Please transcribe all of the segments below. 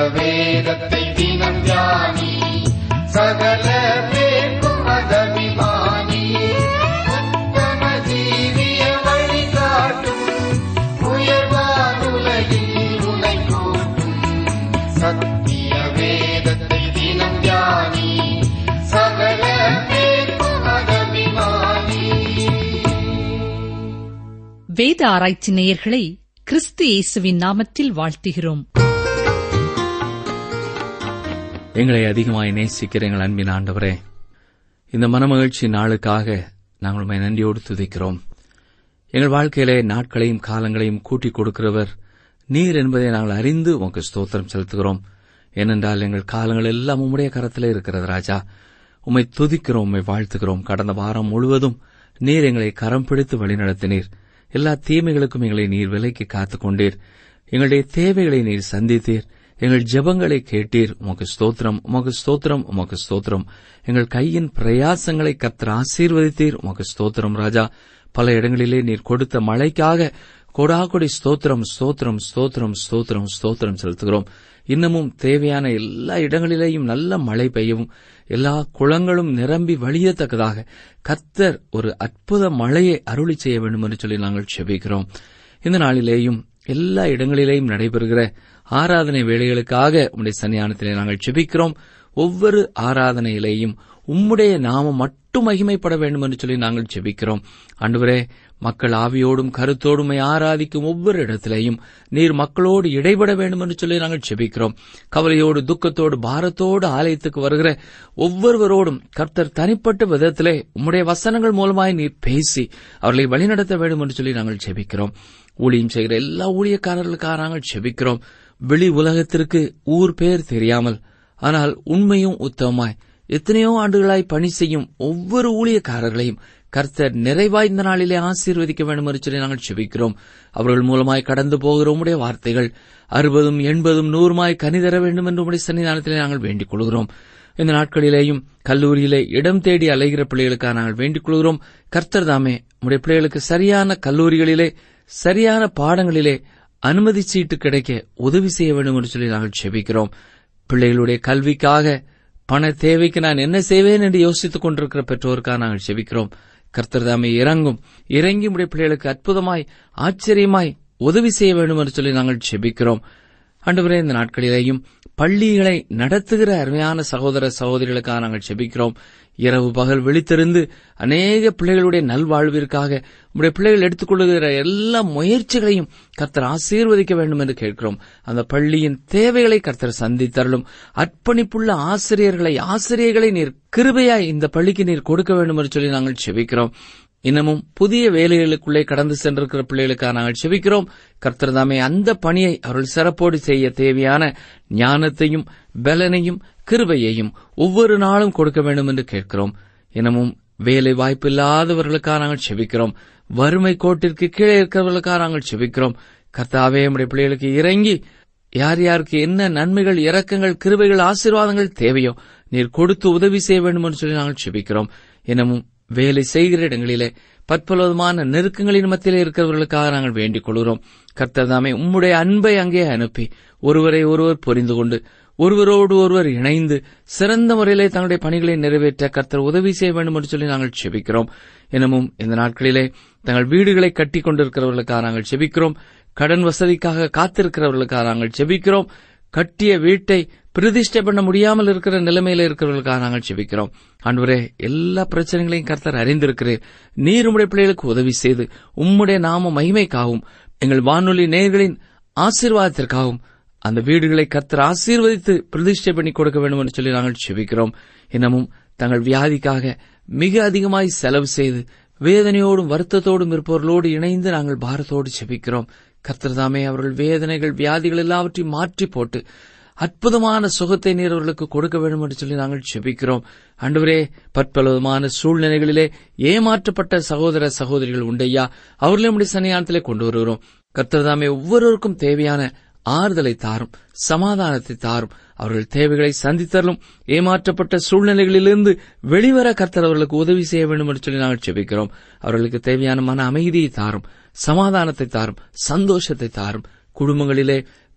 வேதத்தை தினம் தியானி சகல பேர்க்கும் அதபிமானி உத்தம ஜீவிய வழிகாட்டும் உயர்வானுலகில் உனை கூட்டும் சத்திய வேதத்தை தினம் தியானி சகல பேர்க்கும் அதபிமானி வேத ஆராய்ச்சி நேயர்களை கிறிஸ்து இயேசுவின் நாமத்தில் வாழ்த்துகிறோம் எங்களை அதிகமாய் நேசிக்கிற எங்கள் அன்பின் ஆண்டவரே இந்த மனமகிழ்ச்சி நாளுக்காக நாங்கள் உம்மை நன்றியோடு துதிக்கிறோம் எங்கள் வாழ்க்கையிலே நாட்களையும் காலங்களையும் கூட்டிக் கொடுக்கிறவர் நீர் என்பதை நாங்கள் அறிந்து உமக்கு ஸ்தோத்திரம் செலுத்துகிறோம் ஏனென்றால் எங்கள் காலங்கள் எல்லாம் உம்முடைய கரத்திலே இருக்கிறது ராஜா உம்மை துதிக்கிறோம் உம்மை வாழ்த்துகிறோம் கடந்த வாரம் முழுவதும் நீர் எங்களை கரம் பிடித்து வழிநடத்தினீர் எல்லா தீமைகளுக்கும் எங்களை நீர் விலைக்கு காத்துக் கொண்டீர் எங்களுடைய தேவைகளை நீர் சந்தித்தீர் எங்கள் ஜெபங்களை கேட்டீர் உமக்கு ஸ்தோத்திரம் உமக்கு ஸ்தோத்திரம் உமக்கு ஸ்தோத்திரம் எங்கள் கையின் பிரயாசங்களை கர்த்தர் ஆசீர்வதித்தீர் உமக்கு ஸ்தோத்திரம் ராஜா பல இடங்களிலே நீர் கொடுத்த மழைக்காக கொடாகொடி ஸ்தோத்திரம் ஸ்தோத்திரம் ஸ்தோத்திரம் ஸ்தோத்திரம் ஸ்தோத்திரம் செலுத்துகிறோம் இன்னமும் தேவையான எல்லா இடங்களிலேயும் நல்ல மழை பெய்யவும் எல்லா குளங்களும் நிரம்பி வழியத்தக்கதாக கர்த்தர் ஒரு அற்புத மழையை அருளி செய்ய வேண்டும் என்று சொல்லி நாங்கள் செபிக்கிறோம் இந்த நாளிலேயும் எல்லா இடங்களிலேயும் நடைபெறுகிற ஆராதனை வேளைகளுக்காக உம்முடைய சன்னியானத்திலே நாங்கள் செபிக்கிறோம் ஒவ்வொரு ஆராதனையிலேயும் உம்முடைய நாமம் மட்டும் மகிமைப்பட வேண்டும் என்று சொல்லி நாங்கள் செபிக்கிறோம் ஆண்டவரே மக்கள் ஆவியோடும் கருத்தோடும் உம்மை ஆராதிக்கும் ஒவ்வொரு இடத்திலேயும் நீர் மக்களோடு இடைபட வேண்டும் என்று சொல்லி நாங்கள் செபிக்கிறோம் கவலையோடு துக்கத்தோடு பாரத்தோடு ஆலயத்துக்கு வருகிற ஒவ்வொருவரோடும் கர்த்தர் தனிப்பட்ட விதத்திலே உம்முடைய வசனங்கள் மூலமாய் நீர் பேசி அவர்களை வழிநடத்த வேண்டும் என்று சொல்லி நாங்கள் செபிக்கிறோம் ஊழியம் செய்கிற எல்லா ஊழியக்காரர்களுக்காக நாங்கள் செபிக்கிறோம் வெளி உலகத்திற்கு ஊர் பேர் தெரியாமல் ஆனால் உண்மையும் உத்தமமாய் எத்தனையோ ஆண்டுகளாய் பணி செய்யும் ஒவ்வொரு ஊழியக்காரர்களையும் கர்த்தர் நிறைவாய் இந்த நாளிலே ஆசீர்வதிக்க வேண்டும் என்று சொல்லி நாங்கள் செபிக்கிறோம் அவர்கள் மூலமாய் கடந்து போகிற உம்முடைய வார்த்தைகள் அறுபதும் எண்பதும் நூறுமாய் கனிதர வேண்டும் என்று உம்முடைய சன்னிதானத்திலே நாங்கள் வேண்டிக் கொள்கிறோம் இந்த நாட்களிலேயும் கல்லூரியிலே இடம் தேடி அலைகிற பிள்ளைகளுக்காக நாங்கள் வேண்டிக் கொள்கிறோம் கர்த்தர் தாமே உம்முடைய பிள்ளைகளுக்கு சரியான கல்லூரிகளிலே சரியான பாடங்களிலே அனுமதி சீட்டு கிடைக்க உதவி செய்ய வேண்டும் என்று சொல்லி நாங்கள் செபிக்கிறோம் பிள்ளைகளுடைய கல்விக்காக பண தேவைக்கு நான் என்ன செய்வேன் என்று யோசித்துக் கொண்டிருக்கிற பெற்றோருக்காக நாங்கள் செபிக்கிறோம் கர்த்தர் தாமே இறங்கும் இறங்கி உடைய பிள்ளைகளுக்கு அற்புதமாய் ஆச்சரியமாய் உதவி செய்ய வேண்டும் என்று சொல்லி நாங்கள் செபிக்கிறோம் ஆண்டவரே இந்த நாட்களிலேயும் பள்ளிகளை நடத்துகிற அருமையான சகோதர சகோதரிகளுக்காக நாங்கள் செபிக்கிறோம் இரவு பகல் விழித்திருந்து அநேக பிள்ளைகளுடைய நல்வாழ்விற்காக உடைய பிள்ளைகள் எடுத்துக்கொள்ளுகிற எல்லா முயற்சிகளையும் கர்த்தர் ஆசீர்வதிக்க வேண்டும் என்று கேட்கிறோம் அந்த பள்ளியின் தேவைகளை கர்த்தர் சந்தித்தருளும் அர்ப்பணிப்புள்ள ஆசிரியர்களை ஆசிரியர்களை நீர் கிருபையாய் இந்த பள்ளிக்கு நீர் கொடுக்க வேண்டும் என்று சொல்லி நாங்கள் செபிக்கிறோம் இன்னமும் புதிய வேலைகளுக்குள்ளே கடந்து சென்றிருக்கிற பிள்ளைகளுக்காக நாங்கள் செபிக்கிறோம் கர்த்தர் தாமே அந்த பணியை அவர்கள் சிறப்போடு செய்ய தேவையான ஞானத்தையும் பலனையும் கிருபையையும் ஒவ்வொரு நாளும் கொடுக்க வேண்டும் என்று கேட்கிறோம் இன்னமும் வேலை வாய்ப்பில்லாதவர்களுக்காக நாங்கள் செபிக்கிறோம் வறுமை கோட்டிற்கு கீழே இருக்கிறவர்களுக்காக நாங்கள் செபிக்கிறோம் கர்த்தாவே நம்முடைய பிள்ளைகளுக்கு இறங்கி யார் யாருக்கு என்ன நன்மைகள் இரக்கங்கள் கிருபைகள் ஆசீர்வாதங்கள் தேவையோ நீர் கொடுத்து உதவி செய்ய வேண்டும் என்று சொல்லி நாங்கள் செபிக்கிறோம் இன்னமும் வேலை செய்கிற இடங்களிலே பற்பலவிதமான நெருக்கங்களின் மத்தியிலே இருக்கிறவர்களுக்காக நாங்கள் வேண்டிக் கொள்கிறோம் கர்த்தர் தாமே உம்முடைய அன்பை அங்கே அனுப்பி ஒருவரை ஒருவர் புரிந்து கொண்டு ஒருவரோடு ஒருவர் இணைந்து சிறந்த முறையிலே தங்களுடைய பணிகளை நிறைவேற்ற கர்த்தர் உதவி செய்ய வேண்டும் என்று சொல்லி நாங்கள் செபிக்கிறோம் எனவும் இந்த நாட்களிலே தங்கள் வீடுகளை கட்டி கொண்டிருக்கிறவர்களுக்காக நாங்கள் செபிக்கிறோம் கடன் வசதிக்காக காத்திருக்கிறவர்களுக்காக நாங்கள் செபிக்கிறோம் கட்டிய வீட்டை பிரதிஷ்டை பண்ண முடியாமல் இருக்கிற நிலைமையில இருக்கிறவர்களுக்காக நாங்கள் செபிக்கிறோம் ஆண்டவரே எல்லா பிரச்சனைகளையும் கர்த்தர் அறிந்திருக்கிறேன் நீர் உம்முடைய பிள்ளைகளுக்கு உதவி செய்து உம்முடைய நாம மகிமைக்காகவும் எங்கள் வானொலி நேயர்களின் ஆசீர்வாதத்திற்காகவும் அந்த வீடுகளை கர்த்தர் ஆசீர்வதித்து பிரதிஷ்டை பண்ணி கொடுக்க வேண்டும் என்று சொல்லி நாங்கள் செபிக்கிறோம் இன்னமும் தங்கள் வியாதிக்காக மிக அதிகமாய் செலவு செய்து வேதனையோடும் வருத்தத்தோடும் இருப்பவர்களோடு இணைந்து நாங்கள் பாரத்தோடு செபிக்கிறோம் கர்த்தர் தாமே அவர்கள் வேதனைகள் வியாதிகள் எல்லாவற்றையும் மாற்றி போட்டு அற்புதமான சுகத்தை நீர் அவர்களுக்கு கொடுக்க வேண்டும் என்று சொல்லி நாங்கள் செபிக்கிறோம் அன்றுவரே பற்பலவிதமான சூழ்நிலைகளிலே ஏமாற்றப்பட்ட சகோதர சகோதரிகள் உண்டையா அவர்களே நம்முடைய சன்னியானத்திலே கொண்டு வருகிறோம் கர்த்தர் தாமே ஒவ்வொருவருக்கும் தேவையான ஆறுதலை தாரும் சமாதானத்தை தாரும் அவர்கள் தேவைகளை சந்தித்தரலும் ஏமாற்றப்பட்ட சூழ்நிலைகளிலிருந்து வெளிவர கர்த்தர் அவர்களுக்கு உதவி செய்ய வேண்டும் என்று சொல்லி நாங்கள் செபிக்கிறோம் அவர்களுக்கு தேவையான மன அமைதியை தாரும் சமாதானத்தை தாரும் சந்தோஷத்தை தாரும் குடும்பங்களிலே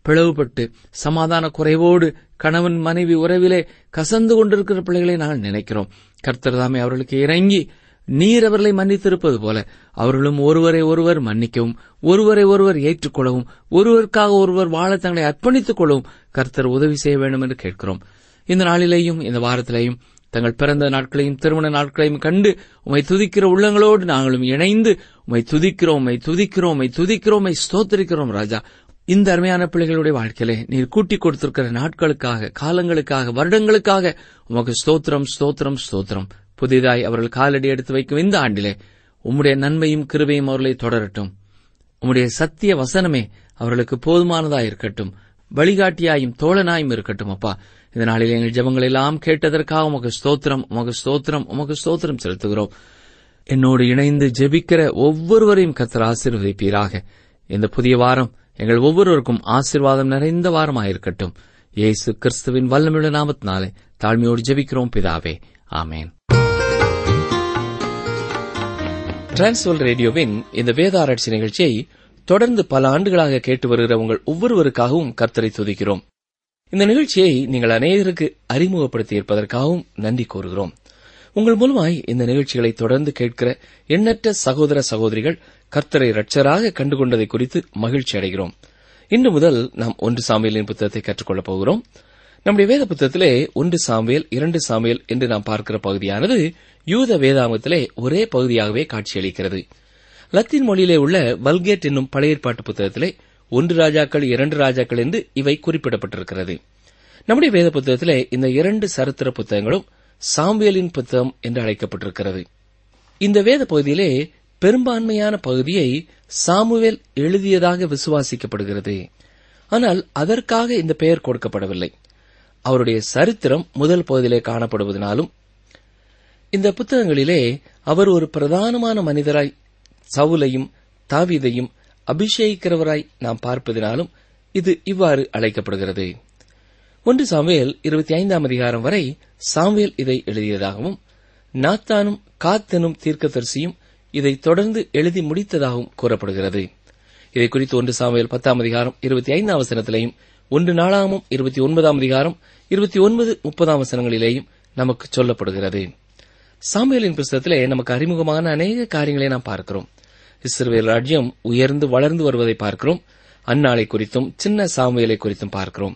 பிளவுபட்டு சமாதான குறைவோடு கணவன் மனைவி உறவிலே கசந்து கொண்டிருக்கிற பிள்ளைகளை நாங்கள் நினைக்கிறோம் கர்த்தர் தாமே அவர்களுக்கு இறங்கி நீர் அவர்களை மன்னித்திருப்பது போல அவர்களும் ஒருவரை ஒருவர் மன்னிக்கவும் ஒருவரை ஒருவர் ஏற்றுக்கொள்ளவும் ஒருவருக்காக ஒருவர் வாழ தங்களை அர்ப்பணித்துக் கொள்ளவும் கர்த்தர் உதவி செய்ய வேண்டும் என்று கேட்கிறோம் இந்த நாளிலேயும் இந்த வாரத்திலேயும் தங்கள் பிறந்த நாட்களையும் திருமண நாட்களையும் கண்டு உம்மை துதிக்கிற உள்ளங்களோடு நாங்களும் இணைந்து உம்மை துதிக்கிறோம் உம்மை துதிக்கிறோம் உம்மை துதிக்கிறோம் உம்மை ஸ்தோத்தரிக்கிறோம் ராஜா இந்த அருமையான பிள்ளைகளுடைய வாழ்க்கையிலே நீர் கூட்டிக் கொடுத்திருக்கிற நாட்களுக்காக காலங்களுக்காக வருடங்களுக்காக உமக்கு ஸ்தோத்திரம் ஸ்தோத்திரம் ஸ்தோத்திரம் புதிதாய் அவர்கள் காலடி எடுத்து வைக்கும் இந்த ஆண்டிலே உம்முடைய நன்மையும் கிருபையும் அவர்களை தொடரட்டும் உம்முடைய சத்திய வசனமே அவர்களுக்கு போதுமானதாய் இருக்கட்டும் வழிகாட்டியாயும் தோழனாயும் இருக்கட்டும் அப்பா இந்த நாளில் எங்கள் ஜெபங்கள் எல்லாம் கேட்டதற்காக உமக்கு ஸ்தோத்திரம் உமக்கு ஸ்தோத்திரம் உமக்கு ஸ்தோத்திரம் செலுத்துகிறோம் என்னோடு இணைந்து ஜெபிக்கிற ஒவ்வொருவரையும் கத்தர் ஆசீர்வதிப்பீராக இந்த புதிய வாரம் எங்கள் ஒவ்வொருவருக்கும் ஆசீர்வாதம் நிறைந்த வாரமாயிருக்கட்டும் இயேசு கிறிஸ்துவின் வல்லமுள்ள நாமத்தினாலே தாழ்மையோடு ஜெபிக்கிறோம் பிதாவே ஆமேன் டிரான்ஸ்வல் ரேடியோவின் இந்த வேத ஆராய்ச்சி நிகழ்ச்சியை தொடர்ந்து பல ஆண்டுகளாக கேட்டு வருகிற உங்கள் ஒவ்வொருவருக்காகவும் கர்த்தரை துதிக்கிறோம் இந்த நிகழ்ச்சியை நீங்கள் அநேகருக்கு அறிமுகப்படுத்தி இருப்பதற்காகவும் நன்றி கூறுகிறோம் உங்கள் மூலமாய் இந்த நிகழ்ச்சிகளை தொடர்ந்து கேட்கிற எண்ணற்ற சகோதர சகோதரிகள் கர்த்தரை ரட்சராக கண்டுகொண்டதை குறித்து மகிழ்ச்சி அடைகிறோம் இன்று முதல் நாம் ஒன்று சாமியலின் புத்தகத்தை கற்றுக்கொள்ளப் போகிறோம் நம்முடைய வேத புத்தகத்திலே ஒன்று சாமியல் இரண்டு சாமியல் என்று நாம் பார்க்கிற பகுதியானது யூத வேதாங்கத்திலே ஒரே பகுதியாகவே காட்சியளிக்கிறது லத்தீன் மொழியிலே உள்ள வல்கேட் என்னும் பழைய ஏற்பாட்டு புத்தகத்திலே ஒன்று ராஜாக்கள் இரண்டு ராஜாக்கள் என்று இவை குறிப்பிடப்பட்டிருக்கிறது நம்முடைய வேத புத்தகத்திலே இந்த இரண்டு சரித்திர புத்தகங்களும் சாம்பியலின் புத்தகம் என்று அழைக்கப்பட்டிருக்கிறது இந்த வேத பகுதியிலே பெரும்பான்மையான பகுதியை சாமுவேல் எழுதியதாக விசுவாசிக்கப்படுகிறது ஆனால் அதற்காக இந்த பெயர் கொடுக்கப்படவில்லை அவருடைய சரித்திரம் முதல் பகுதியிலே காணப்படுவதனாலும் இந்த புத்தகங்களிலே அவர் ஒரு பிரதானமான மனிதராய் சவுலையும் தாவீதையும் அபிஷேகிக்கிறவராய் நாம் பார்ப்பதினாலும் இது இவ்வாறு அழைக்கப்படுகிறது ஒன்று சாமுவேல் இருபத்தி ஐந்தாம் அதிகாரம் வரை சாமுவேல் இதை எழுதியதாகவும் நாத்தானும் காத்தனும் தீர்க்கதரிசியும் இதை தொடர்ந்து எழுதி முடித்ததாகவும் கூறப்படுகிறது இதை குறித்து ஒன்று சாமுவேல் பத்தாம் அதிகாரம் இருபத்தி ஐந்தாம் வசனத்திலேயும் ஒன்று நாளாமும் இருபத்தி ஒன்பதாம் அதிகாரம் இருபத்தி ஒன்பது முப்பதாம் வசனங்களிலேயும் நமக்கு சொல்லப்படுகிறது சாமுவேலின் புஸ்தகத்திலே நமக்கு அறிமுகமான அநேக காரியங்களை நாம் பார்க்கிறோம் இஸ்ரவேல் ராஜ்யம் உயர்ந்து வளர்ந்து வருவதை பார்க்கிறோம் அந்நாளை குறித்தும் சின்ன சாமுவேலை குறித்தும் பார்க்கிறோம்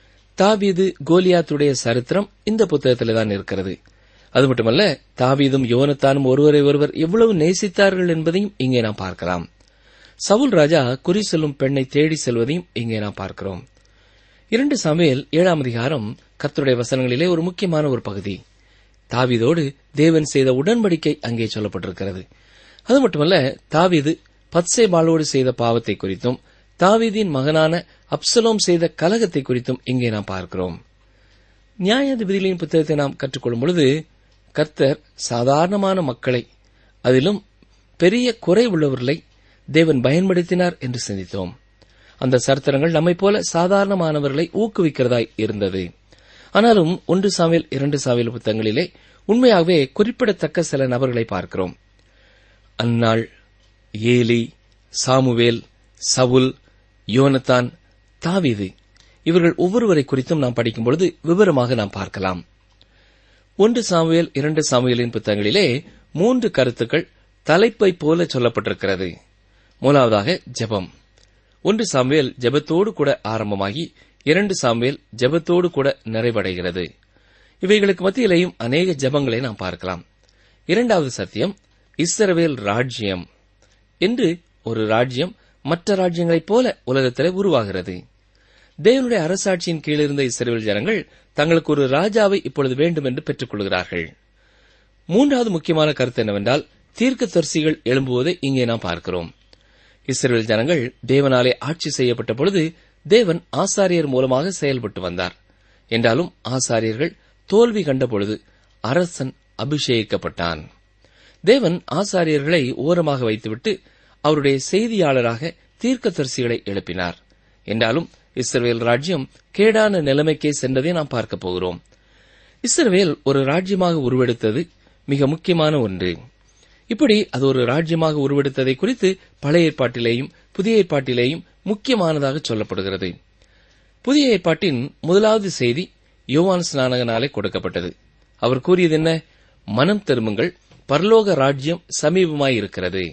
தாவீது கோலியாத்துடைய சரித்திரம் இந்த புத்தகத்திலே தான் இருக்கிறது அது மட்டுமல்ல தாவீதும் யோனத்தானும் ஒருவரை ஒருவர் எவ்வளவு நேசித்தார்கள் என்பதையும் இங்கே நாம் பார்க்கலாம் சவுல் ராஜா குறி செல்லும் பெண்ணை தேடி செல்வதையும் இங்கே நாம் பார்க்கிறோம் இரண்டு சமையல் ஏழாம் அதிகாரம் கர்த்தருடைய வசனங்களிலே ஒரு முக்கியமான ஒரு பகுதி தாவீதோடு தேவன் செய்த உடன்படிக்கை அங்கே சொல்லப்பட்டிருக்கிறது அது மட்டுமல்ல தாவீது பத்சேபாலோடு செய்த பாவத்தை குறித்தும் தாவீதின் மகனான அப்சலோம் செய்த கலகத்தை குறித்தும் இங்கே நாம் பார்க்கிறோம் நியாயாதிபதிகளின் புத்தகத்தை நாம் கற்றுக்கொள்ளும் பொழுது கர்த்தர் சாதாரணமான மக்களை அதிலும் பெரிய குறை உள்ளவர்களை தேவன் பயன்படுத்தினார் என்று சிந்தித்தோம் அந்த சரித்திரங்கள் நம்மைப் போல சாதாரணமானவர்களை ஊக்குவிக்கிறதாய் இருந்தது ஆனாலும் ஒன்று சாமியல் இரண்டு சாமியல் புத்தகங்களிலே உண்மையாகவே குறிப்பிடத்தக்க சில நபர்களை பார்க்கிறோம் அந்நாள் ஏலி சாமுவேல் சவுல் யோனத்தான் தாவீது இவர்கள் ஒவ்வொருவரை குறித்தும் நாம் படிக்கும் பொழுது விவரமாக நாம் பார்க்கலாம் ஒன்று சாமுவேல் இரண்டு சாமுவேலின் புத்தகங்களிலே மூன்று கருத்துக்கள் தலைப்பை போல சொல்லப்பட்டிருக்கிறது முதலாவதாக ஜெபம் ஒன்று சாமுவேல் ஜெபத்தோடு கூட ஆரம்பமாகி இரண்டு சாமுவேல் ஜெபத்தோடு கூட நிறைவடைகிறது இவைகளுக்கு மத்தியிலேயும் அநேக ஜெபங்களை நாம் பார்க்கலாம் இரண்டாவது சத்தியம் இஸ்ரவேல் ராஜ்யம் என்று ஒரு ராஜ்யம் மற்ற ராஜ்யங்களைப் போல உலகத்திலே உருவாகிறது தேவனுடைய அரசாட்சியின் கீழ் இருந்த இஸ்ரேல் ஜனங்கள் தங்களுக்கு ஒரு ராஜாவை இப்பொழுது வேண்டும் என்று பெற்றுக் கொள்கிறார்கள் மூன்றாவது முக்கியமான கருத்து என்னவென்றால் தீர்க்கதரிசிகள் எழும்புவதை இங்கே நாம் பார்க்கிறோம் இஸ்ரேல் ஜனங்கள் தேவனாலே ஆட்சி செய்யப்பட்ட பொழுது தேவன் ஆசாரியர் மூலமாக செயல்பட்டு வந்தார் என்றாலும் ஆசாரியர்கள் தோல்வி கண்ட பொழுது அரசன் அபிஷேகிக்கப்பட்டான் தேவன் ஆசாரியர்களை ஓரமாக வைத்துவிட்டு அவருடைய செய்தியாளராக தீர்க்கதரிசிகளை எழுப்பினார் என்றாலும் இஸ்ரவேல் ராஜ்யம் கேடான நிலைமைக்கே சென்றதை நாம் பார்க்கப் போகிறோம் இஸ்ரவேல் ஒரு ராஜ்யமாக உருவெடுத்தது மிக முக்கியமான ஒன்று இப்படி அது ஒரு ராஜ்யமாக உருவெடுத்ததை குறித்து பழைய ஏற்பாட்டிலேயும் புதிய ஏற்பாட்டிலேயும் முக்கியமானதாக சொல்லப்படுகிறது புதிய ஏற்பாட்டின் முதலாவது செய்தி யோவான் ஸ்நானகனாலே கொடுக்கப்பட்டது அவர் கூறியது என்ன மனம் திரும்புங்கள் பரலோக ராஜ்யம் சமீபமாயிருக்கிறது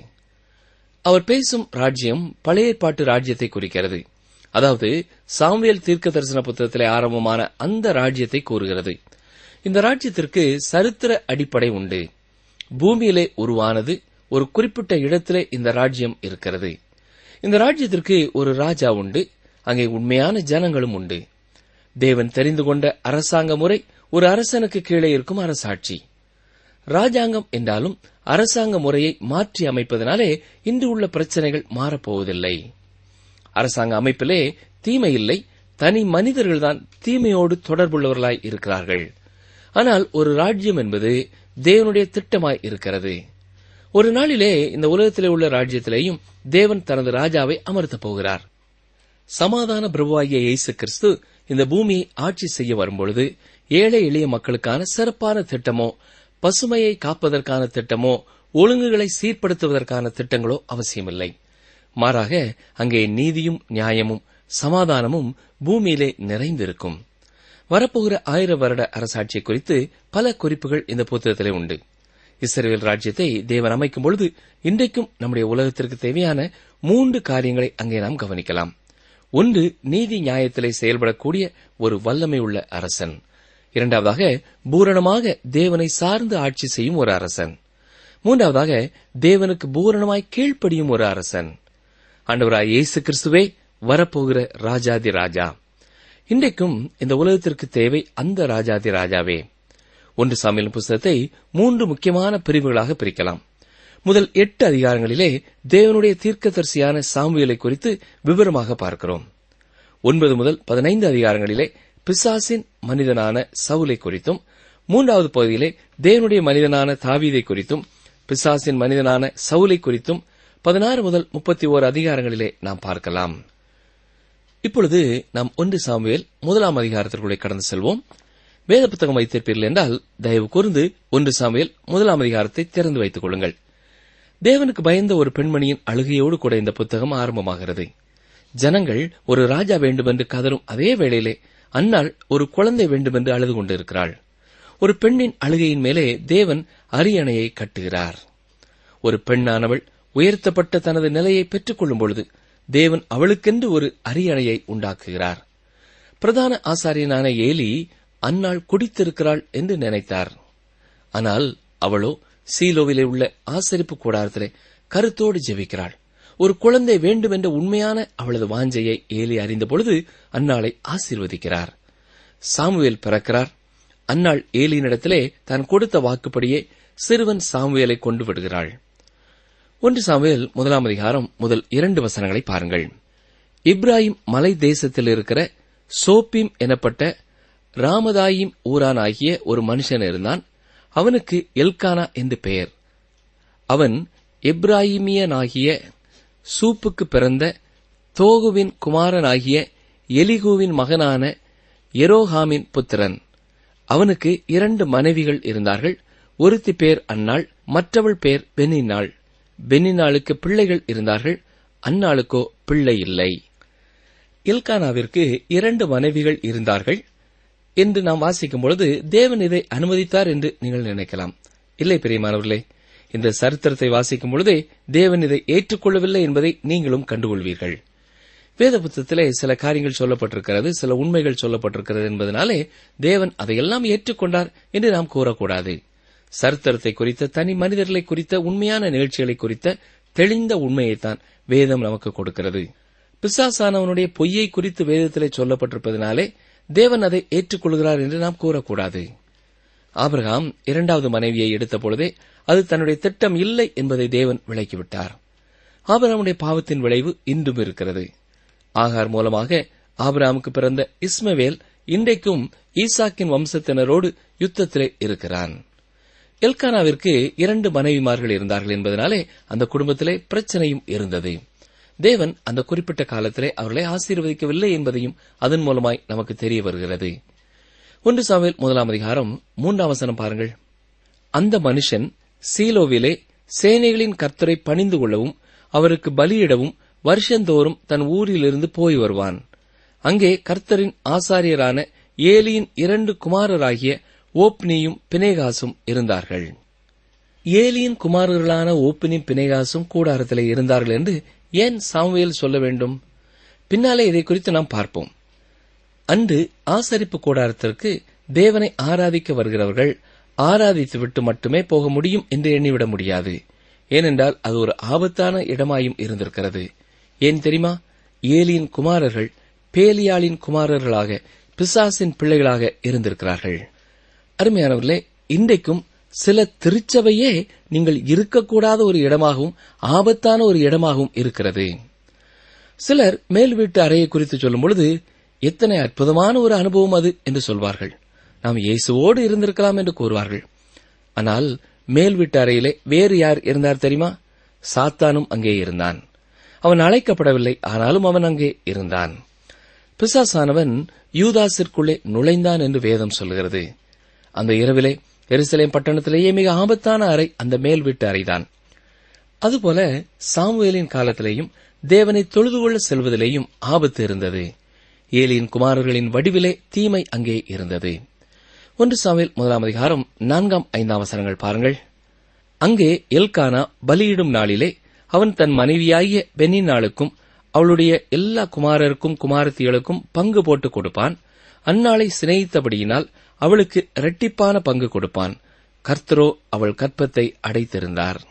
அவர் பேசும் ராஜ்யம் பழைய ஏற்பாட்டு ராஜ்யத்தை குறிக்கிறது அதாவது சாமுவேல் தீர்க்க தரிசன புத்தகத்திலே ஆரம்பமான அந்த ராஜ்யத்தை கூறுகிறது இந்த ராஜ்யத்திற்கு சரித்திர அடிப்படை உண்டு பூமியிலே உருவானது ஒரு குறிப்பிட்ட இடத்திலே இந்த ராஜ்யம் இருக்கிறது இந்த ராஜ்யத்திற்கு ஒரு ராஜா உண்டு அங்கே உண்மையான ஜனங்களும் உண்டு தேவன் தெரிந்து கொண்ட அரசாங்க முறை ஒரு அரசனுக்கு கீழே இருக்கும் அரசாட்சி ராஜாங்கம் என்றாலும் அரசாங்க முறையை மாற்றி அமைப்பதனாலே இன்று உள்ள பிரச்சனைகள் மாறப்போவதில்லை அரசாங்க அமைப்பிலே தீமை இல்லை தனி மனிதர்கள்தான் தீமையோடு தொடர்புள்ளவர்களாய் இருக்கிறார்கள் ஆனால் ஒரு ராஜ்யம் என்பது தேவனுடைய திட்டமாய் இருக்கிறது ஒரு நாளிலே இந்த உலகத்திலே உள்ள ராஜ்யத்திலேயும் தேவன் தனது ராஜாவை அமர்த்தப் போகிறார் சமாதான பிரபுவாகிய இயேசு கிறிஸ்து இந்த பூமியை ஆட்சி செய்ய வரும்பொழுது ஏழை எளிய மக்களுக்கான சிறப்பான திட்டமோ பசுமையை காப்பதற்கான திட்டமோ ஒழுங்குகளை சீர்படுத்துவதற்கான திட்டங்களோ அவசியமில்லை மாறாக அங்கே நீதியும் நியாயமும் சமாதானமும் பூமியிலே நிறைந்திருக்கும் வரப்போகிற ஆயிர வருட அரசாட்சி குறித்து பல குறிப்புகள் இந்த புத்தகத்திலே உண்டு இஸ்ரேல் ராஜ்யத்தை தேவன் அமைக்கும் பொழுது இன்றைக்கும் நம்முடைய உலகத்திற்கு தேவையான மூன்று காரியங்களை அங்கே நாம் கவனிக்கலாம் ஒன்று நீதி நியாயத்திலே செயல்படக்கூடிய ஒரு வல்லமை உள்ள அரசன் இரண்டாவதாக பூரணமாக தேவனை சார்ந்து ஆட்சி செய்யும் ஒரு அரசன் மூன்றாவதாக தேவனுக்கு பூரணமாய் கீழ்ப்படியும் ஒரு அரசன் ஆண்டவராய் இயேசு கிறிஸ்துவே வரப்போகிற ராஜாதி ராஜா இன்றைக்கும் இந்த உலகத்திற்கு தேவை அந்த ராஜாதி ராஜாவே ஒன்று சாமியல் புஸ்தகத்தை மூன்று முக்கியமான பிரிவுகளாக பிரிக்கலாம் முதல் எட்டு அதிகாரங்களிலே தேவனுடைய தீர்க்கதரிசியான சாமுவேலை குறித்து விவரமாக பார்க்கிறோம் ஒன்பது முதல் பதினைந்து அதிகாரங்களிலே பிசாசின் மனிதனான சவுலை குறித்தும் மூன்றாவது பகுதியிலே தேவனுடைய மனிதனான தாவீதை குறித்தும் பிசாசின் மனிதனான சவுலை குறித்தும் பதினாறு முதல் முப்பத்தி ஓரு அதிகாரங்களிலே நாம் பார்க்கலாம் இப்பொழுது நாம் ஒன்று சாமுவேல் முதலாம் அதிகாரத்திற்குள்ளே கடந்து செல்வோம் வேத புத்தகம் வைத்திருப்பீர்கள் என்றால் தயவு கூர்ந்து ஒன்று சாமுவேல் முதலாம் அதிகாரத்தை திறந்து வைத்துக் கொள்ளுங்கள் தேவனுக்கு பயந்த ஒரு பெண்மணியின் அழுகையோடு கூட இந்த புத்தகம் ஆரம்பமாகிறது ஜனங்கள் ஒரு ராஜா வேண்டுமென்று கதரும் அதே வேளையிலே அன்னாள் ஒரு குழந்தை வேண்டுமென்று அழுது கொண்டிருக்கிறாள் ஒரு பெண்ணின் அழுகையின் மேலே தேவன் அரியணையை கட்டுகிறார் ஒரு பெண்ணானவள் உயர்த்தப்பட்ட தனது நிலையை பெற்றுக் கொள்ளும் பொழுது தேவன் அவளுக்கென்று ஒரு அரியணையை உண்டாக்குகிறார் பிரதான ஆசாரியனான ஏலி அன்னாள் குடித்திருக்கிறாள் என்று நினைத்தார் ஆனால் அவளோ சீலோவிலே உள்ள ஆசரிப்பு கூடாரத்திலே கருத்தோடு ஜெபிக்கிறாள் ஒரு குழந்தை வேண்டும் என்ற உண்மையான அவளது வாஞ்சையை ஏலி அறிந்த பொழுது அன்னாளை ஆசீர்வதிக்கிறார் சாமுவேல் பிறக்கிறார் அன்னாள் ஏலியினிடத்திலே தான் கொடுத்த வாக்குப்படியே சிறுவன் சாமுவேலை கொண்டு விடுகிறாள் ஒன்று சாமுவேல் முதலாம் அதிகாரம் முதல் இரண்டு வசனங்களை பாருங்கள் இப்ராஹிம் மலை தேசத்தில் இருக்கிற சோப்பிம் எனப்பட்ட ராமதாயிம் ஊரான் ஆகிய ஒரு மனுஷன் இருந்தான் அவனுக்கு எல்கானா என்று பெயர் அவன் எப்ராஹிமியனாகிய சூப்புக்கு பிறந்த தோகுவின் குமாரனாகிய எலிகூவின் மகனான எரோஹாமின் புத்திரன் அவனுக்கு இரண்டு மனைவிகள் இருந்தார்கள் ஒருத்தி பேர் அன்னாள் மற்றவள் பேர் பெனினாள் பெனினாளுக்கு பிள்ளைகள் இருந்தார்கள் அன்னாளுக்கோ பிள்ளை இல்லை இல்கானாவிற்கு இரண்டு மனைவிகள் இருந்தார்கள் என்று நாம் வாசிக்கும் பொழுது தேவன் இதை அனுமதித்தார் என்று நீங்கள் நினைக்கலாம் இல்லை பிரியமானவர்களே இந்த சரித்திரத்தை வாசிக்கும் பொழுதே தேவன் இதை ஏற்றுக்கொள்ளவில்லை என்பதை நீங்களும் கண்டுகொள்வீர்கள் வேத புத்தகத்திலே சில காரியங்கள் சொல்லப்பட்டிருக்கிறது சில உண்மைகள் சொல்லப்பட்டிருக்கிறது என்பதனாலே தேவன் அதையெல்லாம் ஏற்றுக்கொண்டார் என்று நாம் கூறக்கூடாது சரித்திரத்தை குறித்த தனி மனிதர்களை குறித்த உண்மையான நிகழ்ச்சிகளை குறித்த தெளிந்த உண்மையைத்தான் வேதம் நமக்கு கொடுக்கிறது பிசாசானவனுடைய பொய்யை குறித்து வேதத்திலே சொல்லப்பட்டிருப்பதனாலே தேவன் அதை ஏற்றுக்கொள்கிறார் என்று நாம் கூறக்கூடாது ஆபிரகாம் இரண்டாவது மனைவியை எடுத்த பொழுதே அது தன்னுடைய திட்டம் இல்லை என்பதை தேவன் விளக்கிவிட்டார் ஆபிரகாமுடைய பாவத்தின் விளைவு இன்றும் இருக்கிறது ஆகார் மூலமாக ஆபிரகாமுக்கு பிறந்த இஸ்மவேல் இன்றைக்கும் ஈசாக்கின் வம்சத்தினரோடு யுத்தத்திலே இருக்கிறான் எல்கானாவிற்கு இரண்டு மனைவிமார்கள் இருந்தார்கள் என்பதனாலே அந்த குடும்பத்திலே பிரச்சனையும் இருந்தது தேவன் அந்த குறிப்பிட்ட காலத்திலே அவர்களை ஆசீர்வதிக்கவில்லை என்பதையும் அதன் மூலமாய் நமக்கு தெரிய வருகிறது ஒன்று சாவேல் முதலாம் அதிகாரம் மூன்றாம் வசனம் பாருங்கள் அந்த மனுஷன் சீலோவிலே சேனைகளின் கர்த்தரை பணிந்து கொள்ளவும் அவருக்கு பலியிடவும் வருஷந்தோறும் தன் ஊரிலிருந்து போய் வருவான் அங்கே கர்த்தரின் ஆசாரியரான ஏலியின் இரண்டு குமாரராகிய ஓப்னியும் பினேகாசும் இருந்தார்கள் ஏலியின் குமாரர்களான ஓப்பினியும் பினேகாசும் கூடாரத்திலே இருந்தார்கள் என்று ஏன் சாமுவேல் சொல்ல வேண்டும் பின்னாலே இதை குறித்து நாம் பார்ப்போம் அன்று ஆசரிப்பு கூடாரத்திற்கு தேவனை ஆராதிக்க வருகிறவர்கள் ஆராதித்துவிட்டு மட்டுமே போக முடியும் என்று எண்ணிவிட முடியாது ஏனென்றால் அது ஒரு ஆபத்தான இடமாயும் இருந்திருக்கிறது ஏன் தெரியுமா ஏலியின் குமாரர்கள் பேலியாளின் குமாரர்களாக பிசாசின் பிள்ளைகளாக இருந்திருக்கிறார்கள் அருமையானவர்களே இன்றைக்கும் சில திருச்சபையே நீங்கள் இருக்கக்கூடாத ஒரு இடமாகவும் ஆபத்தான ஒரு இடமாகவும் இருக்கிறது சிலர் மேல் வீட்டு அறையை குறித்து சொல்லும் பொழுது எத்தனை அற்புதமான ஒரு அனுபவம் அது என்று சொல்வார்கள் நாம் இயேசுவோடு இருந்திருக்கலாம் என்று கூறுவார்கள் ஆனால் மேல் வீட்டு அறையிலே வேறு யார் இருந்தார் தெரியுமா சாத்தானும் அங்கே இருந்தான் அவன் அழைக்கப்படவில்லை ஆனாலும் அவன் அங்கே இருந்தான் பிசாசானவன் யூதாசிற்குள்ளே நுழைந்தான் என்று வேதம் சொல்கிறது அந்த இரவிலே எருசலேம் பட்டணத்திலேயே மிக ஆபத்தான அறை அந்த மேல் வீட்டு அறைதான் அதுபோல சாமுவேலின் காலத்திலேயும் தேவனை தொழுது கொள்ள செல்வதிலேயும் ஆபத்து இருந்தது ஏலியின் குமாரர்களின் வடிவிலே தீமை அங்கே இருந்தது ஒன்று சாமுவேல் முதலாம் அதிகாரம் நான்காம் ஐந்தாம் வசனங்கள் பாருங்கள் அங்கே எல்கானா பலியிடும் நாளிலே அவன் தன் மனைவியாகிய பெனின்னாளுக்கும் அவளுடைய எல்லா குமாரருக்கும் குமாரத்திகளுக்கும் பங்கு போட்டுக் கொடுப்பான் அந்நாளை சிநேகித்தபடியினால் அவளுக்கு இரட்டிப்பான பங்கு கொடுப்பான் கர்த்தரோ அவள் கற்பத்தை அடைத்திருந்தார்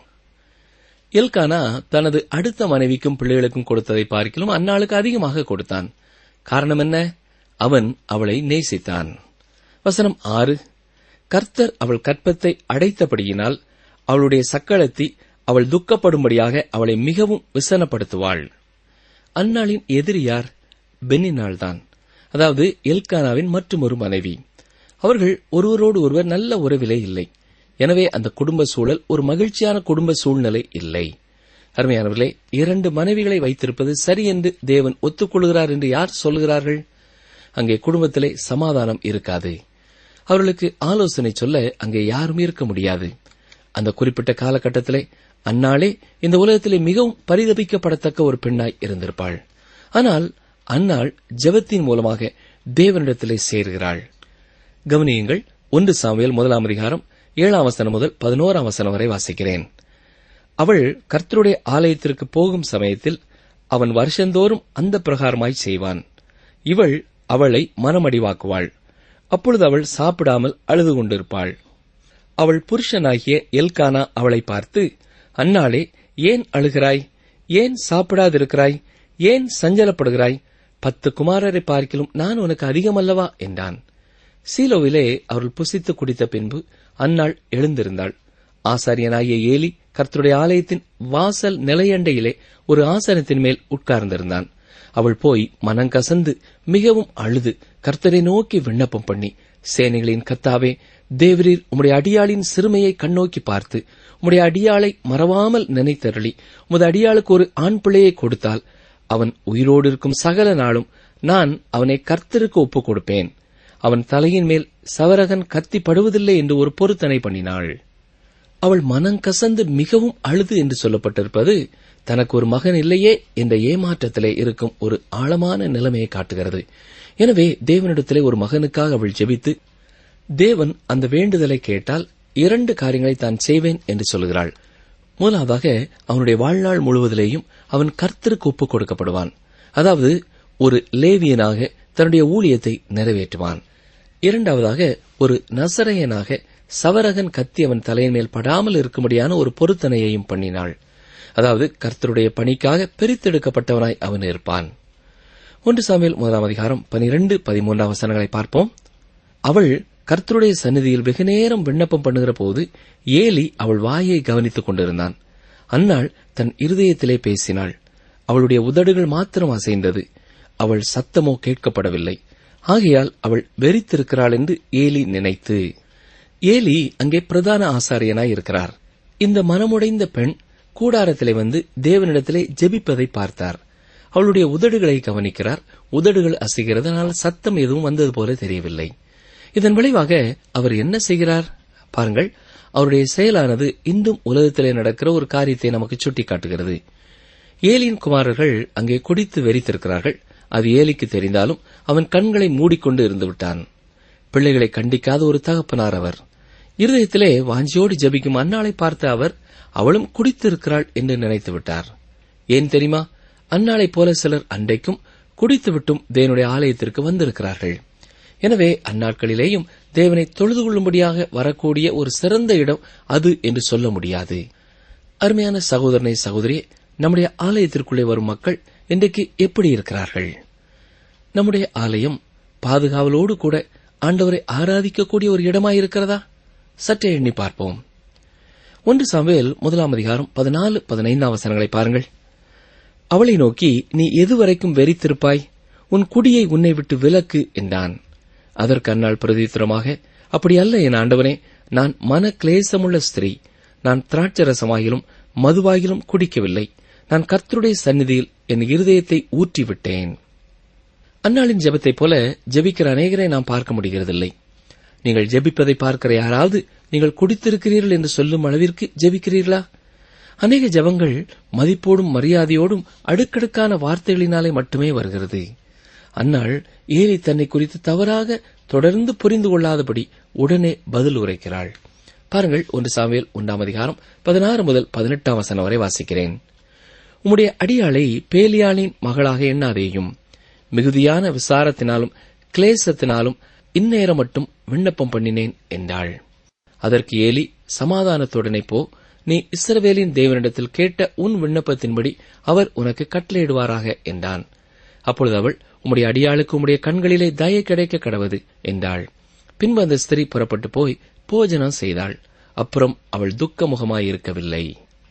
எல்கானா தனது அடுத்த மனைவிக்கும் பிள்ளைகளுக்கும் கொடுத்ததை பார்க்கிலும் அந்நாளுக்கு அதிகமாக கொடுத்தான் காரணம் என்ன அவன் அவளை நேசித்தான் வசனம் ஆறு கர்த்தர் அவள் கற்பத்தை அடைத்தபடியினால் அவளுடைய சக்களத்தி அவள் துக்கப்படும்படியாக அவளை மிகவும் விசனப்படுத்துவாள் அந்நாளின் எதிரி யார் பென்னினாள் தான் அதாவது எல்கானாவின் மற்றொரு மனைவி அவர்கள் ஒருவரோடு ஒருவர் நல்ல உறவிலே இல்லை எனவே அந்த குடும்ப சூழல் ஒரு மகிழ்ச்சியான குடும்ப சூழ்நிலை இல்லை அருமையானவர்களே இரண்டு மனைவிகளை வைத்திருப்பது சரி என்று தேவன் ஒத்துக்கொள்கிறார் என்று யார் சொல்கிறார்கள் அங்கே குடும்பத்திலே சமாதானம் இருக்காது அவர்களுக்கு ஆலோசனை சொல்ல அங்கே யாரும் இருக்க முடியாது அந்த குறிப்பிட்ட காலகட்டத்திலே அந்நாளே இந்த உலகத்திலே மிகவும் பரிதபிக்கப்படத்தக்க ஒரு பெண்ணாய் இருந்திருப்பாள் ஆனால் அந்நாள் ஜெபத்தின் மூலமாக தேவனிடத்திலே சேர்கிறாள் கவனியுங்கள் ஒன்று சாமுவேல் முதலாம் அதிகாரம் ஏழாம் வசனம் முதல் பதினோராம் வசனம் வரை வாசிக்கிறேன் அவள் கர்த்தருடைய ஆலயத்திற்கு போகும் சமயத்தில் அவன் வருஷந்தோறும் அந்த பிரகாரமாய் செய்வான் இவள் அவளை மனமடிவாக்குவாள் அப்பொழுது அவள் சாப்பிடாமல் அழுது கொண்டிருப்பாள் அவள் புருஷனாகிய எல்கானா அவளை பார்த்து அன்னாளே ஏன் அழுகிறாய் ஏன் சாப்பிடாதிருக்கிறாய் ஏன் சஞ்சலப்படுகிறாய் பத்து குமாரரை பார்க்கிலும் நான் உனக்கு அதிகமல்லவா என்றான் சீலோவிலே அவர்கள் புசித்து குடித்த பின்பு அன்னாள் எழுந்திருந்தாள் ஆசாரியனாகிய ஏலி கர்த்தருடைய ஆலயத்தின் வாசல் நிலையண்டையிலே ஒரு ஆசனத்தின் மேல் உட்கார்ந்திருந்தான் அவள் போய் மனங்கசந்து மிகவும் அழுது கர்த்தரை நோக்கி விண்ணப்பம் பண்ணி சேனைகளின் கத்தாவே தேவரீர் உம்முடைய அடியாளின் சிறுமையை கண்ணோக்கி பார்த்து உம்முடைய அடியாளை மறவாமல் நினைத்தருளி உமது அடியாளுக்கு ஒரு ஆண் பிள்ளையை கொடுத்தால் அவன் உயிரோடு இருக்கும் சகல நாளும் நான் அவனை கர்த்தருக்கு ஒப்புக் கொடுப்பேன் அவன் தலையின் மேல் சவரகன் கத்தி படுவதில்லை என்று ஒரு பொருத்தனை பண்ணினாள் அவள் மனங்கசந்து மிகவும் அழுது என்று சொல்லப்பட்டிருப்பது தனக்கு ஒரு மகன் இல்லையே என்ற ஏமாற்றத்திலே இருக்கும் ஒரு ஆழமான நிலைமையை காட்டுகிறது எனவே தேவனிடத்திலே ஒரு மகனுக்காக அவள் ஜெபித்து தேவன் அந்த வேண்டுதலை கேட்டால் இரண்டு காரியங்களை தான் செய்வேன் என்று சொல்கிறாள் முதலாவதாக அவனுடைய வாழ்நாள் முழுவதிலேயும் அவன் கர்த்தருக்கு ஒப்புக் கொடுக்கப்படுவான் அதாவது ஒரு லேவியனாக தன்னுடைய ஊழியத்தை நிறைவேற்றுவான் இரண்டாவதாக ஒரு நசரையனாக சவரகன் கத்தி அவன் தலையின் மேல் படாமல் இருக்கும்படியான ஒரு பொருத்தனையையும் பண்ணினாள் அதாவது கர்த்தருடைய பணிக்காக பிரித்தெடுக்கப்பட்டவனாய் அவன் இருப்பான் ஒன்று சாமியல் முதலாம் அதிகாரம் பனிரெண்டு பதிமூன்றாம் வசனங்களை பார்ப்போம் அவள் கர்த்தருடைய சந்நிதியில் வெகுநேரம் விண்ணப்பம் பண்ணுகிற போது ஏலி அவள் வாயை கவனித்துக் கொண்டிருந்தான் அன்னாள் தன் இருதயத்திலே பேசினாள் அவளுடைய உதடுகள் மாத்திரம் அசைந்தது அவள் சத்தமோ கேட்கப்படவில்லை ஆகையால் அவள் வெறித்திருக்கிறாள் என்று ஏலி நினைத்து ஏலி அங்கே பிரதான ஆசாரியனாய் இருக்கிறார் இந்த மனமுடைந்த பெண் கூடாரத்திலே வந்து தேவனிடத்திலே ஜெபிப்பதை பார்த்தார் அவளுடைய உதடுகளை கவனிக்கிறார் உதடுகள் அசைகிறது ஆனால் சத்தம் எதுவும் வந்தது போல தெரியவில்லை இதன் விளைவாக அவர் என்ன செய்கிறார் பாருங்கள் அவருடைய செயலானது இன்றும் உலகத்திலே நடக்கிற ஒரு காரியத்தை நமக்கு சுட்டிக்காட்டுகிறது ஏலியின் குமாரர்கள் அங்கே குடித்து வெறித்திருக்கிறார்கள் அது ஏலிக்கு தெரிந்தாலும் அவன் கண்களை மூடிக்கொண்டு இருந்து விட்டான் பிள்ளைகளை கண்டிக்காத ஒரு தகப்பனார் அவர் இருதயத்திலே வாஞ்சியோடு ஜெபிக்கும் அன்னாளை பார்த்த அவர் அவளும் குடித்திருக்கிறாள் என்று நினைத்து விட்டார் ஏன் தெரியுமா அன்னாளைப் போல சிலர் அன்றைக்கும் குடித்துவிட்டும் தேவனுடைய ஆலயத்திற்கு வந்திருக்கிறார்கள் எனவே அந்நாட்களிலேயும் தேவனை தொழுது கொள்ளும்படியாக வரக்கூடிய ஒரு சிறந்த இடம் அது என்று சொல்ல முடியாது அருமையான சகோதரனை சகோதரியே நம்முடைய ஆலயத்திற்குள்ளே வரும் மக்கள் இன்றைக்கு எப்படி இருக்கிறார்கள் நம்முடைய ஆலயம் பாதுகாவலோடு கூட ஆண்டவரை ஆராதிக்கக்கூடிய ஒரு இடமாயிருக்கிறதா சற்றே எண்ணி பார்ப்போம் ஒன்று சாமுவேல் முதலாம் அதிகாரம் பதினாலு பதினைந்தாம் வசனங்களை பாருங்கள் அவளை நோக்கி நீ எதுவரைக்கும் வெறித்திருப்பாய் உன் குடியை உன்னை விட்டு விலக்கு என்றான் அதற்கு அந்நாள் பிரதித்திரமாக அப்படி அல்ல என் ஆண்டவனே நான் மன கிளேசமுள்ள ஸ்திரீ நான் திராட்சரசமாகிலும் மதுவாகிலும் குடிக்கவில்லை நான் கர்த்தருடைய சந்நிதியில் என் இருதயத்தை ஊற்றிவிட்டேன் அந்நாளின் ஜெபத்தைப் போல ஜெபிக்கிற அநேகரை நாம் பார்க்க முடிகிறதில்லை நீங்கள் ஜெபிப்பதை பார்க்கிற யாராவது நீங்கள் குடித்திருக்கிறீர்கள் என்று சொல்லும் அளவிற்கு ஜெபிக்கிறீர்களா அநேக ஜெபங்கள் மதிப்போடும் மரியாதையோடும் அடுக்கடுக்கான வார்த்தைகளினாலே மட்டுமே வருகிறது அந்நாள் ஏலி தன்னை குறித்து தவறாக தொடர்ந்து புரிந்து கொள்ளாதபடி உடனே பதில் உரைக்கிறாள் பாருங்கள் ஒன்று சாமியல் ஒன்றாம் அதிகாரம் பதினாறு முதல் பதினெட்டாம் வசனம் வரை வாசிக்கிறேன் உம்முடைய அடியாளை பேலியாளின் மகளாக எண்ணாதேயும் மிகுதியான விசாரத்தினாலும் கிளேசத்தினாலும் இந்நேரம் மட்டும் விண்ணப்பம் பண்ணினேன் என்றாள் அதற்கு ஏலி சமாதானத்துடனே போ நீ இஸ்ரவேலின் தேவனிடத்தில் கேட்ட உன் விண்ணப்பத்தின்படி அவர் உனக்கு கட்டளையிடுவாராக என்றான் அப்பொழுது அவள் உம்முடைய அடியாளுக்கு உம்முடைய கண்களிலே தயை கிடைக்க கடவது என்றாள் பின்பு அந்த ஸ்திரீ புறப்பட்டு போய் போஜனம் செய்தாள் அப்புறம் அவள் துக்க முகமாயிருக்கவில்லை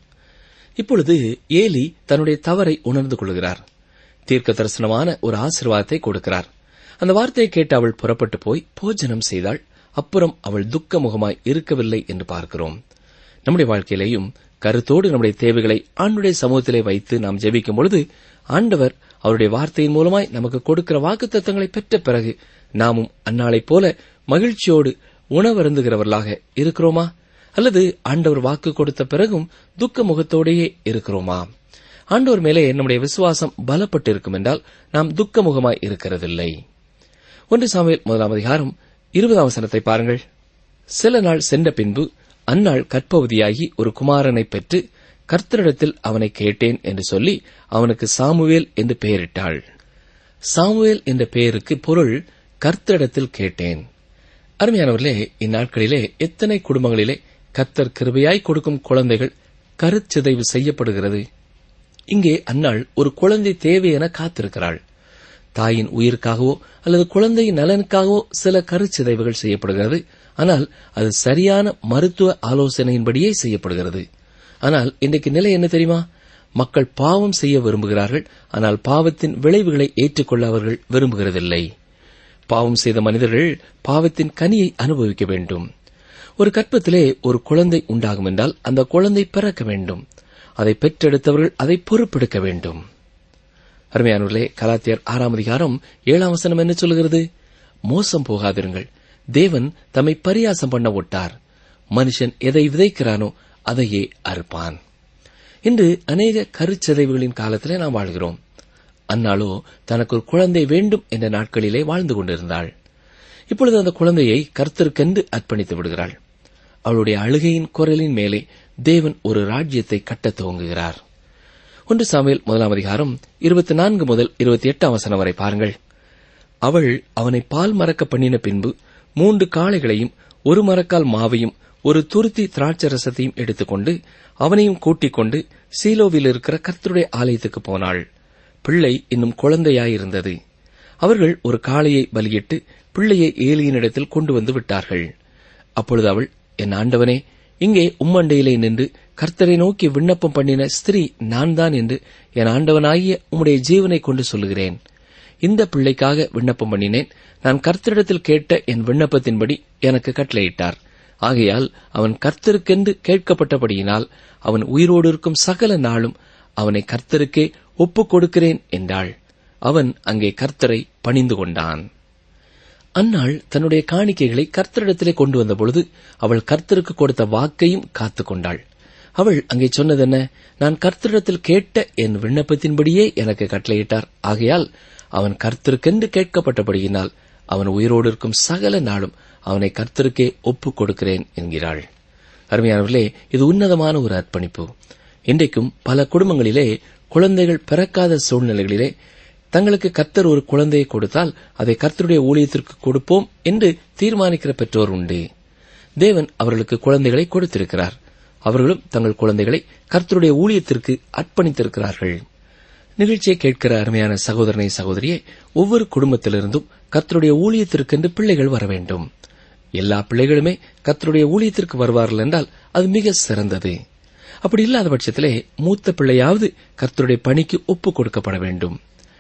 இப்பொழுது ஏலி தன்னுடைய தவறை உணர்ந்து கொள்கிறார் தீர்க்க தரிசனமான ஒரு ஆசிர்வாதத்தை கொடுக்கிறார் அந்த வார்த்தையை கேட்டு அவள் புறப்பட்டு போய் போஜனம் செய்தாள் அப்புறம் அவள் துக்க முகமாய் இருக்கவில்லை என்று பார்க்கிறோம் நம்முடைய வாழ்க்கையிலேயும் கருத்தோடு நம்முடைய தேவைகளை ஆண்டுடைய சமூகத்திலே வைத்து நாம் ஜெபிக்கும் பொழுது ஆண்டவர் அவருடைய வார்த்தையின் மூலமாய் நமக்கு கொடுக்கிற வாக்குத்தத்தங்களை பெற்ற பிறகு நாமும் அந்நாளைப் போல மகிழ்ச்சியோடு உணவருந்துகிறவர்களாக இருக்கிறோமா அல்லது ஆண்டவர் வாக்கு கொடுத்த பிறகும் துக்க முகத்தோடையே இருக்கிறோமா ஆண்டவர் மேலே நம்முடைய விசுவாசம் பலப்பட்டு இருக்கும் என்றால் நாம் துக்க முகமாய் இருக்கிறதில்லை ஒன்று சாமுவேல் முதலாம் அதிகாரம் இருபதாம் வசனத்தை பாருங்கள் சில நாள் சென்ற பின்பு அந்நாள் கற்பவதியாகி ஒரு குமாரனை பெற்று கர்த்தரிடத்தில் அவனை கேட்டேன் என்று சொல்லி அவனுக்கு சாமுவேல் என்று பெயரிட்டாள் சாமுவேல் என்ற பெயருக்கு பொருள் கர்த்தரிடத்தில் கேட்டேன் அருமையானவர்களே இந்நாட்களிலே எத்தனை குடும்பங்களிலே கர்த்தர் கிருபையாய் கொடுக்கும் குழந்தைகள் கருச்சிதைவு செய்யப்படுகிறது இங்கே அன்னாள் ஒரு குழந்தை தேவை என காத்திருக்கிறாள் தாயின் உயிருக்காகவோ அல்லது குழந்தையின் நலனுக்காகவோ சில கருச்சிதைவுகள் செய்யப்படுகிறது ஆனால் அது சரியான மருத்துவ ஆலோசனையின்படியே செய்யப்படுகிறது ஆனால் இன்றைக்கு நிலை என்ன தெரியுமா மக்கள் பாவம் செய்ய விரும்புகிறார்கள் ஆனால் பாவத்தின் விளைவுகளை ஏற்றுக்கொள்ள அவர்கள் விரும்புகிறதில்லை பாவம் செய்த மனிதர்கள் பாவத்தின் கனியை அனுபவிக்க வேண்டும் ஒரு கற்பத்திலே ஒரு குழந்தை உண்டாகும் என்றால் அந்த குழந்தை பிறக்க வேண்டும் அதை பெற்றெடுத்தவர்கள் அதை பொறுப்பெடுக்க வேண்டும் அருமையானவர்களே கலாத்தியர் ஆறாம் அதிகாரம் ஏழாம் வசனம் என்ன சொல்கிறது மோசம் போகாதிருங்கள் தேவன் தம்மை பரியாசம் பண்ண விட்டார் மனுஷன் எதை விதைக்கிறானோ அதையே அறுப்பான் இன்று அநேக கருச்சிதைவுகளின் காலத்திலே நாம் வாழ்கிறோம் அந்நாளோ தனக்கு ஒரு குழந்தை வேண்டும் என்ற நாட்களிலே வாழ்ந்து கொண்டிருந்தாள் இப்பொழுது அந்த குழந்தையை கர்த்தருக்கென்று அர்ப்பணித்து விடுகிறாள் அவளுடைய அழுகையின் குரலின் மேலே தேவன் ஒரு ராஜ்யத்தை கட்டத் துவங்குகிறார் ஒன்று சாமுவேல் முதலாம் அதிகாரம் இருபத்தி நான்கு முதல் இருபத்தி எட்டாம் வசனம் வரை பாருங்கள் அவள் அவனை பால் மறக்க பண்ணின பின்பு மூன்று காளைகளையும் ஒரு மரக்கால் மாவையும் ஒரு துருத்தி திராட்சரசத்தையும் எடுத்துக்கொண்டு அவனையும் கூட்டிக் கொண்டு சீலோவில் இருக்கிற கர்த்தருடைய ஆலயத்துக்கு போனாள் பிள்ளை இன்னும் குழந்தையாயிருந்தது அவர்கள் ஒரு காளையை பலியிட்டு பிள்ளையை ஏலியினிடத்தில் கொண்டு வந்து விட்டார்கள் அப்பொழுது அவள் என் ஆண்டவனே இங்கே உம்மண்டையிலே நின்று கர்த்தரை நோக்கி விண்ணப்பம் பண்ணின ஸ்திரீ நான் தான் என்று என் ஆண்டவனாகிய உம்முடைய ஜீவனை கொண்டு சொல்லுகிறேன் இந்த பிள்ளைக்காக விண்ணப்பம் பண்ணினேன் நான் கர்த்தரிடத்தில் கேட்ட என் விண்ணப்பத்தின்படி எனக்கு கட்டளையிட்டார் ஆகையால் அவன் கர்த்தருக்கென்று கேட்கப்பட்டபடியினால் அவன் உயிரோடு இருக்கும் சகல நாளும் அவனை கர்த்தருக்கே ஒப்புக் கொடுக்கிறேன் என்றாள் அவன் அங்கே கர்த்தரை பணிந்து கொண்டான் அந்நாள் தன்னுடைய காணிக்கைகளை கர்த்தரிடத்திலே கொண்டு வந்தபொழுது அவள் கர்த்தருக்கு கொடுத்த வாக்கையும் காத்துக் கொண்டாள் அவள் அங்கே சொன்னதென்ன நான் கர்த்தரிடத்தில் கேட்ட என் விண்ணப்பத்தின்படியே எனக்கு கட்டளையிட்டார் ஆகையால் அவன் கர்த்தருக்கென்று கேட்கப்பட்டபடியினால் அவன் உயிரோடு இருக்கும் சகல நாளும் அவனை கர்த்தருக்கே ஒப்புக் கொடுக்கிறேன் என்கிறாள் அருமையானவர்களே இது உன்னதமான ஒரு அர்ப்பணிப்பு இன்றைக்கும் பல குடும்பங்களிலே குழந்தைகள் பிறக்காத சூழ்நிலைகளிலே தங்களுக்கு கர்த்தர் ஒரு குழந்தையை கொடுத்தால் அதை கர்த்தருடைய ஊழியத்திற்கு கொடுப்போம் என்று தீர்மானிக்கிற பெற்றோர் உண்டு தேவன் அவர்களுக்கு குழந்தைகளை கொடுத்திருக்கிறார் அவர்களும் தங்கள் குழந்தைகளை கர்த்தருடைய ஊழியத்திற்கு அர்ப்பணித்திருக்கிறார்கள் நிகழ்ச்சியை கேட்கிற அருமையான சகோதரனை சகோதரியே ஒவ்வொரு குடும்பத்திலிருந்தும் கர்த்தருடைய ஊழியத்திற்கென்று பிள்ளைகள் வர வேண்டும் எல்லா பிள்ளைகளுமே கர்த்தருடைய ஊழியத்திற்கு வருவார்கள் என்றால் அது மிக சிறந்தது அப்படி இல்லாத பட்சத்திலே மூத்த பிள்ளையாவது கர்த்தருடைய பணிக்கு ஒப்புக் கொடுக்கப்பட வேண்டும்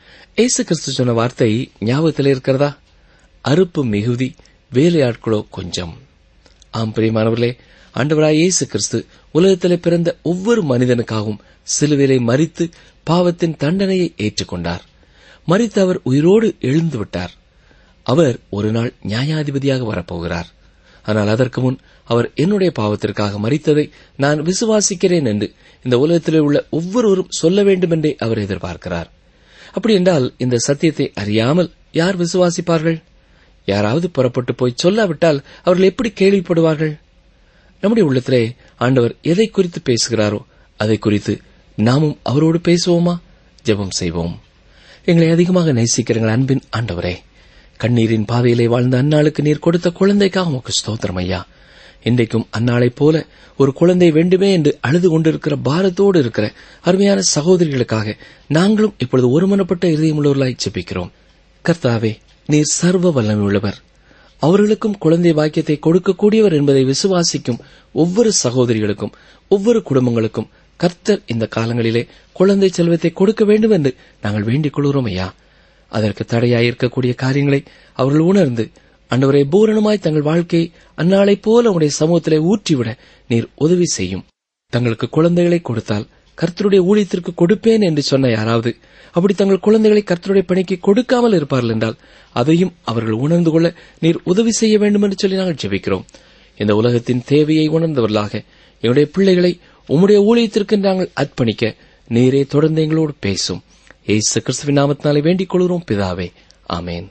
ஏசு கிறிஸ்து சொன்ன வார்த்தை ஞாபகத்தில் இருக்கிறதா அறுப்பு மிகுதி வேலையாட்களோ கொஞ்சம் ஆம் பிரியமானவர்களே ஆண்டவராய் இயேசு கிறிஸ்து உலகத்திலே பிறந்த ஒவ்வொரு மனிதனுக்காகவும் சிலுவிலை மறித்து பாவத்தின் தண்டனையை ஏற்றுக்கொண்டார் மறித்து அவர் உயிரோடு எழுந்து விட்டார் அவர் ஒரு நாள் நியாயாதிபதியாக வரப்போகிறார் ஆனால் அதற்கு முன் அவர் என்னுடைய பாவத்திற்காக மறித்ததை நான் விசுவாசிக்கிறேன் என்று இந்த உலகத்திலே உள்ள ஒவ்வொருவரும் சொல்ல வேண்டும் என்றே அவர் எதிர்பார்க்கிறார் அப்படி என்றால் இந்த சத்தியத்தை அறியாமல் யார் விசுவாசிப்பார்கள் யாராவது புறப்பட்டு போய் சொல்லாவிட்டால் அவர்கள் எப்படி கேள்விப்படுவார்கள் நம்முடைய உள்ளத்திலே ஆண்டவர் எதை குறித்து பேசுகிறாரோ அதை குறித்து நாமும் அவரோடு பேசுவோமா ஜெபம் செய்வோம் எங்களை அதிகமாக நேசிக்கிறங்கள் அன்பின் ஆண்டவரே கண்ணீரின் பாதையிலே வாழ்ந்த அன்னாளுக்கு நீர் கொடுத்த குழந்தைக்காக உமக்கு ஸ்தோத்திரம் ஐயா இன்றைக்கும் அன்னாளைப் போல ஒரு குழந்தை வேண்டுமே என்று அழுது கொண்டிருக்கிற பாரத்தோடு இருக்கிற அருமையான சகோதரிகளுக்காக நாங்களும் இப்பொழுது ஒருமனப்பட்ட இதயமுள்ளவர்களாய் ஜெபிக்கிறோம் கர்த்தாவே நீர் சர்வ வல்லமை உள்ளவர் அவர்களுக்கும் குழந்தை பாக்கியத்தை கொடுக்கக்கூடியவர் என்பதை விசுவாசிக்கும் ஒவ்வொரு சகோதரிகளுக்கும் ஒவ்வொரு குடும்பங்களுக்கும் கர்த்தர் இந்த காலங்களிலே குழந்தை செல்வத்தை கொடுக்க வேண்டும் என்று நாங்கள் வேண்டிக் கொள்கிறோம் ஐயா அதற்கு தடையாயிருக்கக்கூடிய காரியங்களை அவர்கள் உணர்ந்து அண்டவரை பூரணமாய் தங்கள் வாழ்க்கையை அந்நாளைப் போல உடைய சமூகத்திலே ஊற்றிவிட நீர் உதவி செய்யும் தங்களுக்கு குழந்தைகளை கொடுத்தால் கர்த்தருடைய ஊழியத்திற்கு கொடுப்பேன் என்று சொன்ன யாராவது அப்படி தங்கள் குழந்தைகளை கர்த்தருடைய பணிக்கு கொடுக்காமல் இருப்பார்கள் என்றால் அதையும் அவர்கள் உணர்ந்து கொள்ள நீர் உதவி செய்ய வேண்டும் என்று சொல்லி நாங்கள் ஜெபிக்கிறோம் இந்த உலகத்தின் தேவையை உணர்ந்தவர்களாக எங்களுடைய பிள்ளைகளை உம்முடைய ஊழியத்திற்கு நாங்கள் அர்ப்பணிக்க நீரே தொடர்ந்து எங்களோடு பேசும் ஏசு கிறிஸ்துவின் நாமத்தினாலே வேண்டிக் கொள்கிறோம் பிதாவே ஆமேன்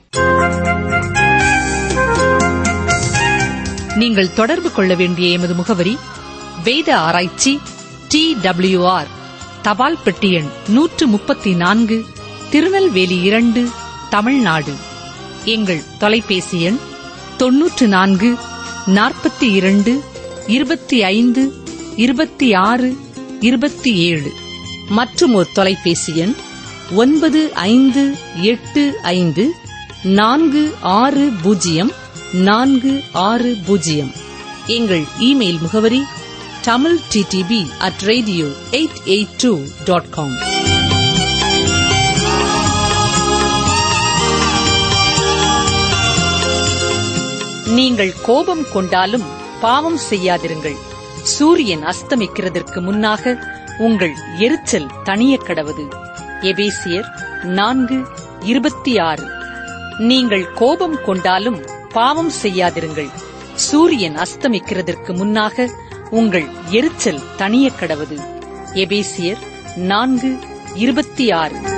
நீங்கள் தொடர்பு கொள்ள வேண்டிய எமது முகவரி வேத ஆராய்ச்சி டி ஆர் தபால் பெட்டி எண் நூற்று முப்பத்தி நான்கு திருநெல்வேலி இரண்டு தமிழ்நாடு எங்கள் தொலைபேசி எண் தொன்னூற்று நான்கு நாற்பத்தி இரண்டு இருபத்தி ஐந்து இருபத்தி ஆறு இருபத்தி ஏழு மற்றும் ஒரு தொலைபேசி எண் ஒன்பது ஐந்து எட்டு ஐந்து நான்கு ஆறு பூஜ்ஜியம் நான்கு ஆறு பூஜ்ஜியம் எங்கள் இமெயில் முகவரி Tamil DTP at radio eight eight two dot com நீங்கள் கோபம் கொண்டாலும் பாவம் செய்யாதிருங்கள் சூரியன் அஸ்தமிக்கிறதற்கு முன்னாக உங்கள் எரிச்சல் தணிய கடவது எபேசியர் நான்கு இருபத்தி ஆறு நீங்கள் கோபம் கொண்டாலும் பாவம் செய்யாதிருங்கள் சூரியன் அஸ்தமிக்கிறதற்கு முன்னாக உங்கள் எரிச்சல் தணிய கடவது எபேசியர் நான்கு இருபத்தி ஆறு